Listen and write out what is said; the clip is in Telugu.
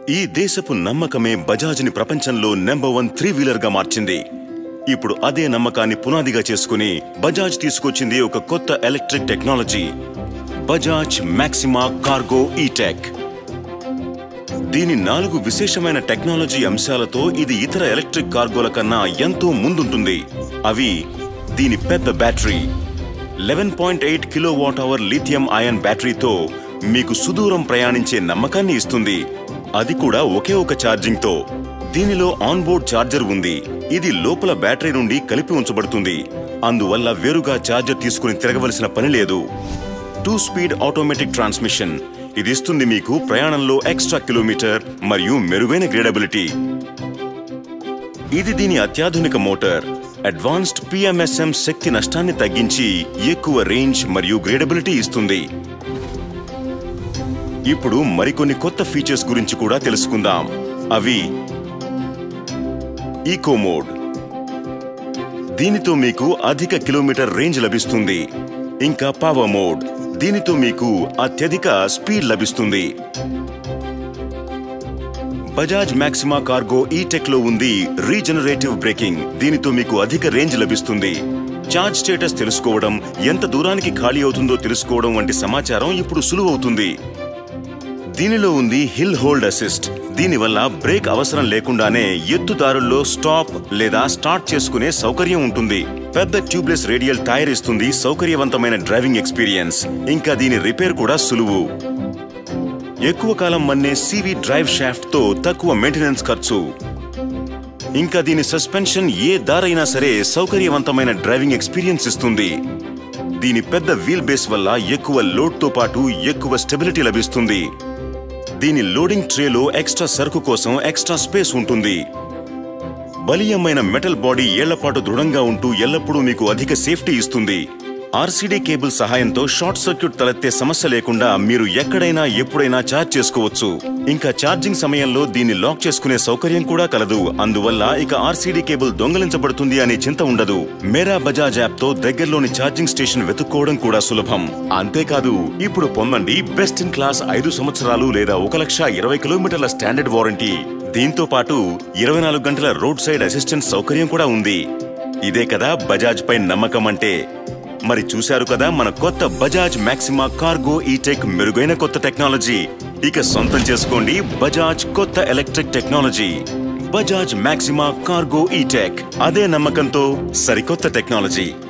ఈ దేశపు నమ్మకమే బజాజ్ని ప్రపంచంలో నెంబర్ వన్ త్రీ వీలర్ గా మార్చింది ఇప్పుడు అదే నమ్మకాన్ని పునాదిగా చేసుకుని బజాజ్ తీసుకొచ్చింది ఒక కొత్త electric technology Bajaj Maxima cargo E Tech దీని నాలుగు విశేషమైన టెక్నాలజీ అంశాలతో ఇది ఇతర ఎలక్ట్రిక్ కార్గోల కన్నా ఎంతో ముందుంటుంది అవి దీని పెద్ద battery eleven point eight kilowatt hour lithium ion బ్యాటరీతో మీకు సుదూరం ప్రయాణించే నమ్మకాన్ని ఇస్తుంది అది కూడా ఒకే ఒక ఛార్జింగ్ తో దీనిలో ఆన్ బోర్డ్ ఛార్జర్ ఉంది ఇది లోపల బ్యాటరీ నుండి కలిపి ఉంచబడుతుంది అందువల్ల వేరుగా ఛార్జర్ తీసుకుని తిరగవలసిన పని లేదు టూ స్పీడ్ ఆటోమేటిక్ ట్రాన్స్మిషన్ ఇది ఇస్తుంది మీకు ప్రయాణంలో ఎక్స్ట్రా కిలోమీటర్ మరియు మెరుగైన గ్రేడబిలిటీ ఇది దీని అత్యాధునిక మోటార్ అడ్వాన్స్డ్ పిఎంఎస్ఎం శక్తి నష్టాన్ని తగ్గించి ఎక్కువ రేంజ్ మరియు గ్రేడబిలిటీ ఇస్తుంది ఇప్పుడు మరికొన్ని కొత్త ఫీచర్స్ గురించి కూడా తెలుసుకుందాం అవి ఈకో మోడ్ దీనితో మీకు అధిక కిలోమీటర్ రేంజ్ లభిస్తుంది ఇంకా పవర్ మోడ్ దీనితో మీకు అత్యధిక స్పీడ్ లభిస్తుంది Bajaj Maxima cargo E tech లో ఉంది రీజనరేటివ్ బ్రేకింగ్ దీనితో మీకు అధిక రేంజ్ లభిస్తుంది చార్జ్ స్టేటస్ తెలుసుకోవడం ఎంత దూరానికి ఖాళీ అవుతుందో తెలుసుకోవడం వంటి సమాచారం ఇప్పుడు సులువవుతుంది దీనిలో ఉంది హిల్ హోల్డ్ అసిస్ట్ దీనివల్ల బ్రేక్ అవసరం లేకుండానే ఎత్తుదారుల్లో స్టాప్ లేదా స్టార్ట్ చేసుకునే సౌకర్యం ఉంటుంది పెద్ద ట్యూబ్లెస్ రేడియల్ టైర్ ఇస్తుంది సౌకర్యవంతమైన డ్రైవింగ్ ఎక్స్పీరియన్స్ ఇంకా దీని రిపేర్ కూడా సులువు ఎక్కువ కాలం మన్నే సివి డ్రైవ్ షాఫ్ట్ తో తక్కువ మెయింటెనెన్స్ ఖర్చు ఇంకా దీని సస్పెన్షన్ ఏ దారైనా సరే సౌకర్యవంతమైన డ్రైవింగ్ ఎక్స్పీరియన్స్ ఇస్తుంది దీని పెద్ద వీల్ బేస్ వల్ల ఎక్కువ లోడ్ తో పాటు ఎక్కువ స్టెబిలిటీ లభిస్తుంది దీని లోడింగ్ ట్రేలో ఎక్స్ట్రా సరుకు కోసం ఎక్స్ట్రా స్పేస్ ఉంటుంది బలీయమైన మెటల్ బాడీ ఏళ్లపాటు దృఢంగా ఉంటూ ఎల్లప్పుడూ మీకు అధిక సేఫ్టీ ఇస్తుంది ఆర్సీడీ కేబుల్ సహాయంతో షార్ట్ సర్క్యూట్ తలెత్తే సమస్య లేకుండా మీరు ఎక్కడైనా ఎప్పుడైనా ఛార్జ్ చేసుకోవచ్చు ఇంకా ఛార్జింగ్ సమయంలో దీన్ని లాక్ చేసుకునే సౌకర్యం కూడా కలదు అందువల్ల ఇక ఆర్సీడీ కేబుల్ దొంగలించబడుతుంది అనే చింత ఉండదు మేరా బజాజ్ యాప్ తో దగ్గరలోని ఛార్జింగ్ స్టేషన్ వెతుక్కోవడం కూడా సులభం అంతేకాదు ఇప్పుడు పొందండి బెస్ట్ ఇన్ క్లాస్ ఐదు సంవత్సరాలు లేదా ఒక లక్ష ఇరవై కిలోమీటర్ల స్టాండర్డ్ వారంటీ దీంతో పాటు ఇరవై నాలుగు గంటల రోడ్ సైడ్ అసిస్టెంట్ సౌకర్యం కూడా ఉంది ఇదే కదా బజాజ్ పై నమ్మకం అంటే మరి చూశారు కదా మన కొత్త బజాజ్ మాక్సిమా కార్గో ఈటెక్ మెరుగైన కొత్త టెక్నాలజీ ఇక సొంతం చేసుకోండి బజాజ్ కొత్త electric technology Bajaj Maxima cargo E Tech అదే నమ్మకంతో సరికొత్త టెక్నాలజీ